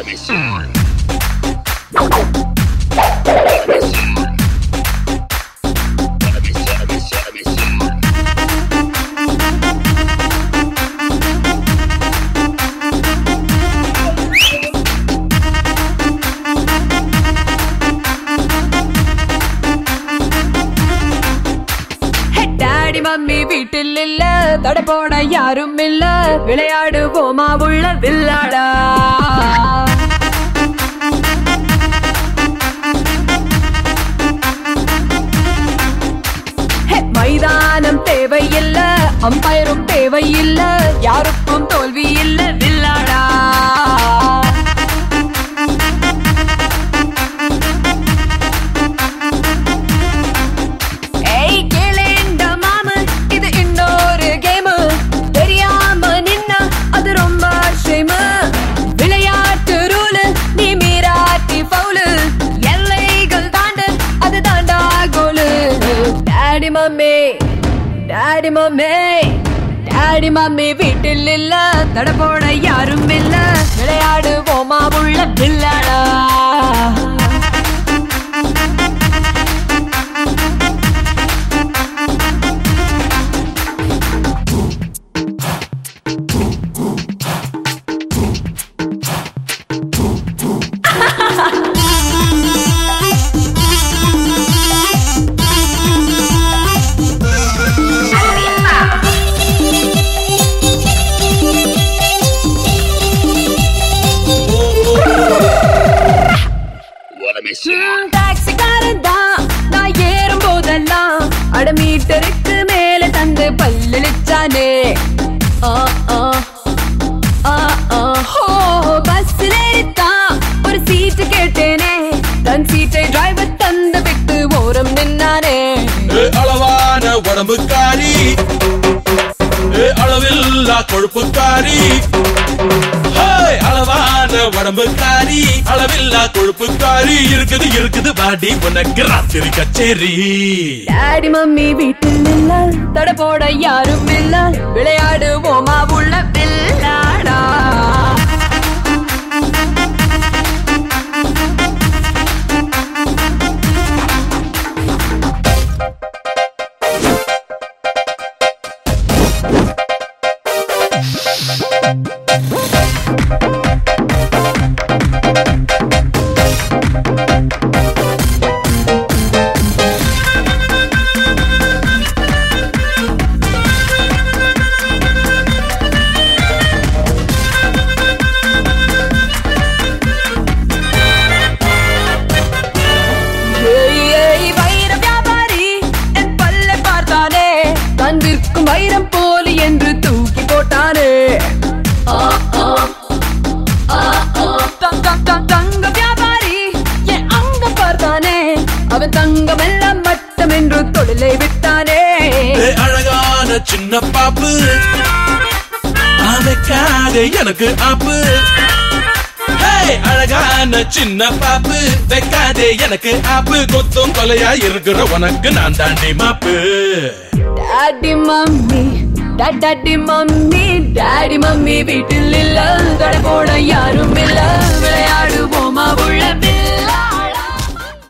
Daddy mummy வீட்டில் இல்ல தடை போட யாரும் இல்ல விளையாடுவோமா உள்ள வில்லாடா ஹே, மைதானம் தேவையில்ல அம்பயரும் தேவையில்ல யாருக்கும் தோல்வி இல்ல வில்லாடா ஏய் கேளேண்ட மாமு இது இன்னொரு கேம் தெரியாம நின்னா அது ரொம்ப ஷேமு விளையாட்டு ரூல் நீ மீராட்டி பவுலு எல்லைகள் தாண்டு அது தாண்டா கோலு daddy mummy daddy mummy daddy mummy வீட்டில் இல்ல தடை போட யாரும் இல்ல விளையாடுவோமா உள்ள பிள்ளடா ம், டாக்ஸிக்காரன் தான் நான் ஏறும் போதெல்லாம் அட மீட்டருக்கு மேல தந்து பல்லளிச்சானே ஆ, ஆ, ஆ, ஆ, ஹோ, பஸ்ஸில் ஏறித்தான் ஒரு சீட்டு கேட்டேனே தன் சீட்டை டிரைவர் தந்து விட்டு ஓரம் நின்னானே ஏ அளவான உடம்புக்காரி ஏ அளவில்லா கொழுப்புக்காரி ஹேய், அளவான உடம்புக்காரி அளவில்லா கொழுப்புக்காரி இருக்குது இருக்குது பாடி உனக்கு ராத்திரி கச்சேரி டாடி மம்மி வீட்டில் இல்ல தடை போட யாரும் இல்ல விளையாடுவோமா உள்ள பில்லாடா ஏய், ஏய், வைர வியாபாரி என் பல்லை பார்த்தானே தான் விற்கும் வைரம் போலி என்று தூக்கி போட்டானே ஆ, ஆ, ஆ, ஆ. த- த- த- தங்க வியாபாரி என் அங்க பார்த்தானே அவன் தங்கம் எல்லாம் மட்டம் என்று தொழிலை விட்டானே ஏ அழகான சின்ன பாப்பு அமைக்காத எனக்கு ஆப்பு ஹேய், அழகான சின்ன பாப்பு வைக்காதே எனக்கு ஆப்பு கொத்தும் கொலையா இருக்கிற உனக்கு நான் தாண்டி மாப்பு daddy mummy daddy mummy daddy mummy வீட்டில் இல்ல தடை போட